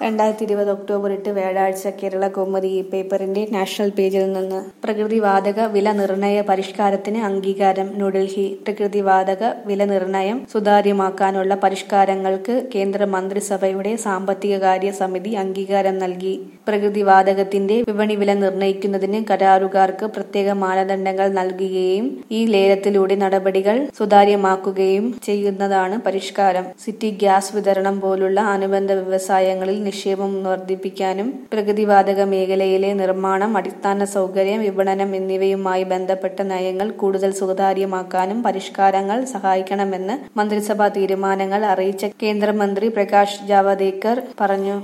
രണ്ടായിരത്തി ഇരുപത് ഒക്ടോബർ എട്ട് വ്യാഴാഴ്ച കേരള കൗമുദി ഈ പേപ്പറിന്റെ നാഷണൽ പേജിൽ നിന്ന് പ്രകൃതിവാതക വില നിർണയ പരിഷ്കാരത്തിന് അംഗീകാരം ന്യൂഡൽഹി പ്രകൃതിവാതക വില നിർണയം സുതാര്യമാക്കാനുള്ള പരിഷ്കാരങ്ങൾക്ക് കേന്ദ്ര മന്ത്രിസഭയുടെ സാമ്പത്തികകാര്യ സമിതി അംഗീകാരം നൽകി പ്രകൃതിവാതകത്തിന്റെ വിപണി വില നിർണയിക്കുന്നതിന് കരാറുകാർക്ക് പ്രത്യേക മാനദണ്ഡങ്ങൾ നൽകുകയും ഈ ലേലത്തിലൂടെ നടപടികൾ സുതാര്യമാക്കുകയും ചെയ്യുന്നതാണ് പരിഷ്കാരം സിറ്റി ഗ്യാസ് വിതരണം പോലുള്ള അനുബന്ധ വ്യവസായങ്ങളിൽ നിക്ഷേപം വർദ്ധിപ്പിക്കാനും പ്രകൃതിവാതക മേഖലയിലെ നിർമ്മാണം അടിസ്ഥാന സൗകര്യം വിപണനം എന്നിവയുമായി ബന്ധപ്പെട്ട നയങ്ങൾ കൂടുതൽ സുതാര്യമാക്കാനും പരിഷ്കാരങ്ങൾ സഹായിക്കണമെന്ന് മന്ത്രിസഭാ തീരുമാനങ്ങൾ അറിയിച്ച കേന്ദ്രമന്ത്രി പ്രകാശ് ജാവദേക്കർ പറഞ്ഞു